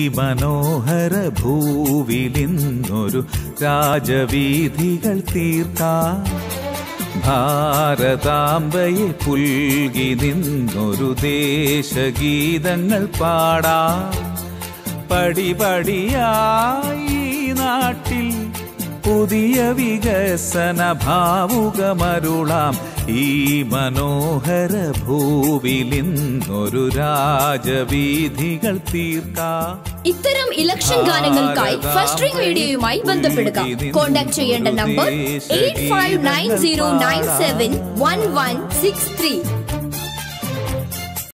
മനോഹര ഭൂവിലിന്നൊരു രാജവീഥികൾ തീർക്കാം ഭാരതാംബയെ പുൽകി നിന്നൊരു ദേശഗീതങ്ങൾ പാടാം പടിപടിയായി ഈ നാട്ടിൽ പുതിയ വികസന ഭാവുകമരുളാം ഈ മനോഹര ഭൂവിലിന്നൊരു രാജവീഥികൾ തീർക്കാം ഇത്തരം ഇലക്ഷൻ ഗാനങ്ങൾക്കായി ഫസ്റ്റ് റിംഗ് റേഡിയോയുമായി ബന്ധപ്പെടുക കോൺടാക്ട് ചെയ്യേണ്ട number eight five nine zero nine seven one one six three